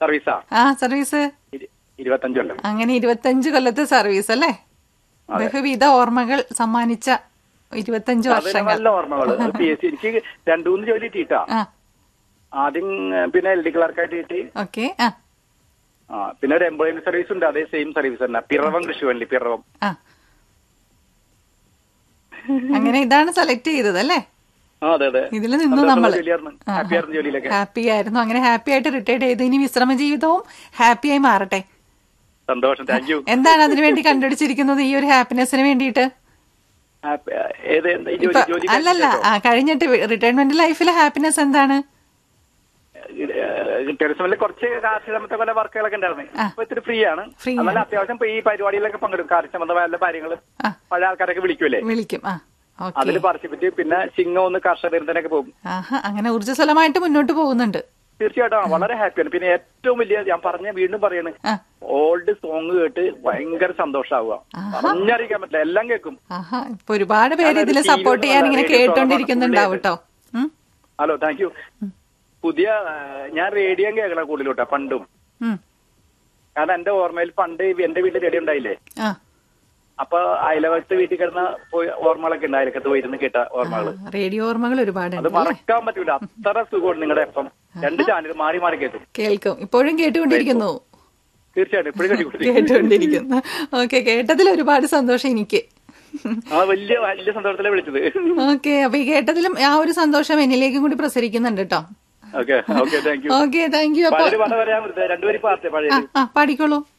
സർവീസാ ആ സർവീസ് ഇരു- ഇരുപത്തഞ്ചുണ്ട് അങ്ങനെ ഇരുപത്തഞ്ച് കൊല്ലത്തെ സർവീസ് അല്ലേ ബഹുവിധ ഓർമ്മകൾ സമ്മാനിച്ച ഇരുപത്തഞ്ച് അതിന് വർഷങ്ങൾ നല്ല ഓർമ്മകള് പി എസ് സി എനിക്ക് രണ്ടു മൂന്ന് ജോലി കിട്ടിയിട്ടാ ആ ആദ്യം ഏ, പിന്നെ എൽ ഡി ക്ലർക്കായിട്ട് കിട്ടി ഓക്കെ ആ ആ പിന്നെ ഒരു എംപ്ലോയ്മെന്റ് സർവീസ് ഉണ്ട് അതേ സെയിം സർവീസ് തന്നെ പിറവം കൃഷിവണ്ടി പിറവം ആ അങ്ങനെ ഇതാണ് സെലക്ട് ചെയ്തത് അല്ലേ ആ അതെ അതെ ഇതിൽ നിന്നു സന്തോഷമുള്ള നമ്മള് ജോലിയായിരുന്നു ഹാപ്പി ആയിരുന്നു ജോലിയിലൊക്കെ ഹാപ്പി ആയിരുന്നു അങ്ങനെ ഹാപ്പി ആയിട്ട് റിട്ടയർഡ് ചെയ്ത് ഇനി വിശ്രമ ജീവിതവും ഹാപ്പിയായി മാറട്ടെ സന്തോഷം താങ്ക് യു എന്താണ് അതിനു വേണ്ടി കണ്ടുപിടിച്ചിരിക്കുന്നത് ഈ ഒരു ഹാപ്പിനെസ്സിന് വേണ്ടിയിട്ട് ഏത് എന്താ ഈ ജോലി ഇപ്പൊ ജോലി അല്ലല്ല ആ കഴിഞ്ഞിട്ട് റിട്ടയർമെന്റ് ലൈഫിലെ ഹാപ്പിനെസ് എന്താണ് ടെറിസമിൽ കുറച്ച് കാർഷികമത്തെ പല വർക്കുകളൊക്കെ ഉണ്ടായിരുന്നു ഇപ്പൊ ഇത്തിരി ഫ്രീ ആണ് Free എന്നാലും അത്യാവശ്യം ഇപ്പൊ ഈ പരിപാടിയിലൊക്കെ പങ്കെടുക്കും കാർഷികമതമായ കാര്യങ്ങൾ ആ. പഴയ ആൾക്കാരൊക്കെ വിളിക്കൂലേ വിളിക്കും ആ ഓക്കെ അതിൽ പാർട്ടിസിപ്പേറ്റ് പിന്നെ ചിങ്ങം ഒന്ന് കർഷക ദിനത്തിനൊക്കെ പോകും ആഹാ അങ്ങനെ ഊർജ്ജസ്വലമായിട്ട് മുന്നോട്ട് പോകുന്നുണ്ട് തീർച്ചയായിട്ടും ആ, വളരെ ഹാപ്പിയാണ് പിന്നെ ഏറ്റവും വലിയ ഞാൻ പറഞ്ഞ വീണ്ടും പറയാണ് ആ ഓൾഡ് സോങ് കേട്ട് ഭയങ്കര സന്തോഷാവുക പറഞ്ഞറിയിക്കാൻ പറ്റില്ല എല്ലാം കേൾക്കും ആഹാ ഇപ്പൊ ഒരുപാട് പേര് ഞാനത് ഇതിൽ TV സപ്പോർട്ട് ചെയ്യാൻ ഇങ്ങനെ റേഡിയോ കേട്ടോണ്ടിരിക്കുന്നുണ്ടാവും കേട്ടോ ഉം ഹലോ താങ്ക് യു പുതിയ ആ, ഞാൻ റേഡിയോ കേൾക്കണ കൂടുതലോട്ടാ പണ്ടും ഉം കാരണം എന്റെ ഓർമ്മയിൽ പണ്ട് എന്റെ വീട്ടിൽ റേഡിയോ ഉണ്ടായില്ലേ ആ അപ്പൊ അയലവത്ത് വീട്ടിൽ കിടന്ന പോയി ഓർമ്മകളൊക്കെ ഉണ്ട് അയലക്കത്ത് പോയിരുന്ന് കേട്ട ഓർമ്മകള് റേഡിയോ ഓർമ്മകൾ അത് ഒരുപാടുണ്ട് അല്ലേ മറക്കാൻ പറ്റൂല അത്ര സുഖമാണ് നിങ്ങളുടെ എപ്പം രണ്ട് ചാനൽ മാറി മാറി കേൾക്കും കേൾക്കും ഇപ്പോഴും കേട്ടുകൊണ്ടിരിക്കുന്നു തീർച്ചയായിട്ടും ഇപ്പോഴും കേട്ടിക്കൊണ്ടിരിക്കും കേട്ടുകൊണ്ടിരിക്കുന്നു ഓക്കെ കേട്ടതിൽ ഒരുപാട് സന്തോഷം എനിക്ക് ആ വലിയ വലിയ സന്തോഷത്തിലെ വിളിച്ചത് ഓക്കെ അപ്പൊ ഈ കേട്ടതിലും ആ ഒരു സന്തോഷം എന്നിലേക്കും കൂടി പ്രസരിക്കുന്നുണ്ട് കേട്ടോ okay okay thank you okay thank you അപ്പൊ പഴയൊരു പടം വരാൻ രണ്ടുപേരും പാർട്ടി ആ പഴയ ആ പാടിക്കോളൂ